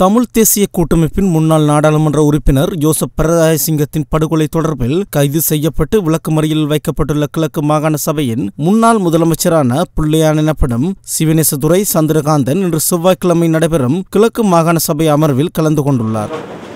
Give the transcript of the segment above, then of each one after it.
தமிழ் தேசிய கூட்டமைப்பின் முன்னாள் நாடாளுமன்ற உறுப்பினர் யோசப் பிரதாயசிங்கத்தின் படுகொலை தொடர்பில் கைது செய்யப்பட்டு விளக்குமறியலில் வைக்கப்பட்டுள்ள கிழக்கு மாகாண சபையின் முன்னாள் முதலமைச்சரான பிள்ளையான் எனப்படும் சிவனேசதுரை சந்திரகாந்தன் இன்று செவ்வாய்க்கிழமை நடைபெறும் கிழக்கு மாகாண சபை அமர்வில் கலந்து கொண்டுள்ளார்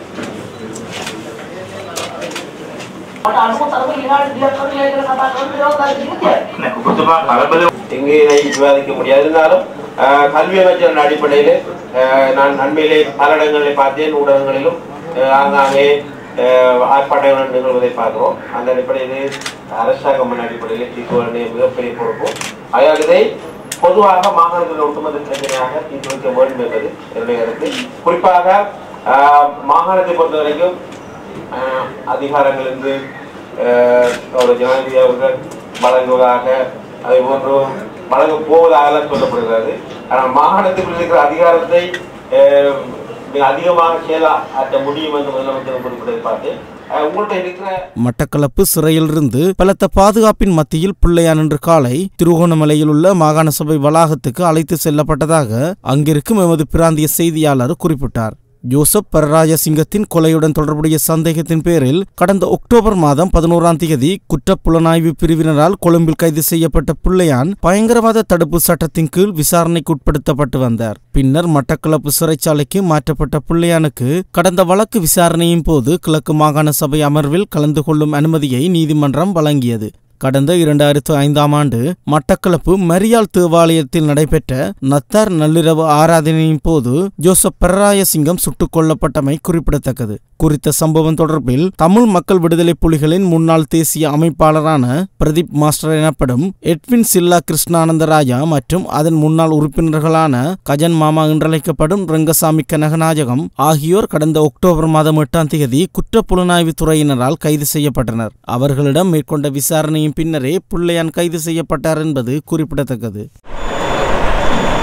මට අනුමත අරගෙන ඊළඟ දියක් කරලා ඉගෙන කතා කරන්න දවස් ගන්න ஒட்டுமா கலபல இங்கே இதை விவாதிக்க முடியாது இருந்தாலும் ஆஹ், கல்வி அமைச்சரின் அடிப்படையில் ஆஹ், நான் நன்மையிலே பல இடங்களில் பார்த்தேன் ஊடகங்களிலும் ஆஹ், ஆங்காங்கே ஆஹ், ஆர்ப்பாட்டங்கள் நிகழ்வதை பார்க்கிறோம் அந்த அடிப்படையில் அரசாங்கம் அடிப்படையில் தீர்க்க வேண்டிய மிகப்பெரிய பொறுப்பு ஆகையால் இதை பொதுவாக மாகாணத்தில் ஒட்டுமொத்த பிரச்சனையாக தீர்த்து வைக்க வேண்டும் என்பது என்னுடைய கருத்து குறிப்பாக ஆஹ், மாகாணத்தை பொறுத்த வரைக்கும் ஆஹ், அதிகாரங்களிலிருந்து ஆஹ், ஒரு ஜனாதிபதி அவர்கள் வழங்குவதாக அதை போன்று வழங்க போவதாக சொல்லப்படுகிறது ஆனால் மாகாணத்தில் இருக்கிற அதிகாரத்தை ஆஹ், மிக அதிகமாக செயலாற்ற முடியும் என்று முதலமைச்சர் குறிப்பிட்டதை பார்த்து ஆஹ், உங்கள்கிட்ட இருக்கிற மட்டக்களப்பு சிறையிலிருந்து பலத்த பாதுகாப்பின் மத்தியில் பிள்ளையான் இன்று காலை திருகோணமலையில் உள்ள மாகாண சபை வளாகத்துக்கு அழைத்து செல்லப்பட்டதாக அங்கிருக்கும் எமது பிராந்திய செய்தியாளர் குறிப்பிட்டார் ஜோசப் பரராஜசிங்கத்தின் கொலையுடன் தொடர்புடைய சந்தேகத்தின் பேரில் கடந்த அக்டோபர் மாதம் பதினோராம் தேதி குற்றப்புலனாய்வு பிரிவினரால் கொழும்பில் கைது செய்யப்பட்ட பிள்ளையான் பயங்கரவாத தடுப்பு சட்டத்தின் கீழ் விசாரணைக்கு உட்படுத்தப்பட்டு வந்தார் பின்னர் மட்டக்களப்பு சிறைச்சாலைக்கு மாற்றப்பட்ட பிள்ளையானுக்கு கடந்த வழக்கு விசாரணையின் போது கிழக்கு மாகாண சபை அமர்வில் கலந்து கொள்ளும் அனுமதியை நீதிமன்றம் வழங்கியது கடந்த இரண்டாயிரத்து ஐந்தாம் ஆண்டு மட்டக்களப்பு மரியாள் தேவாலயத்தில் நடைபெற்ற நத்தார் நள்ளிரவு ஆராதனையின் போது ஜோசப் பெரராயசிங்கம் சுட்டுக் கொல்லப்பட்டமை குறிப்பிடத்தக்கது குறித்த சம்பவம் தொடர்பில் தமிழ் மக்கள் விடுதலை புலிகளின் முன்னாள் தேசிய அமைப்பாளரான பிரதீப் மாஸ்டர் எனப்படும் எட்வின் சில்லா கிருஷ்ணானந்தராஜா மற்றும் அதன் முன்னாள் உறுப்பினர்களான கஜன் மாமா என்றழைக்கப்படும் ரங்கசாமி கனகநாயகம் ஆகியோர் கடந்த அக்டோபர் மாதம் எட்டாம் தேதி குற்றப்புலனாய்வு துறையினரால் கைது செய்யப்பட்டனர் அவர்களிடம் மேற்கொண்ட விசாரணையின் பின்னரே பிள்ளையான் கைது செய்யப்பட்டார் என்பது குறிப்பிடத்தக்கது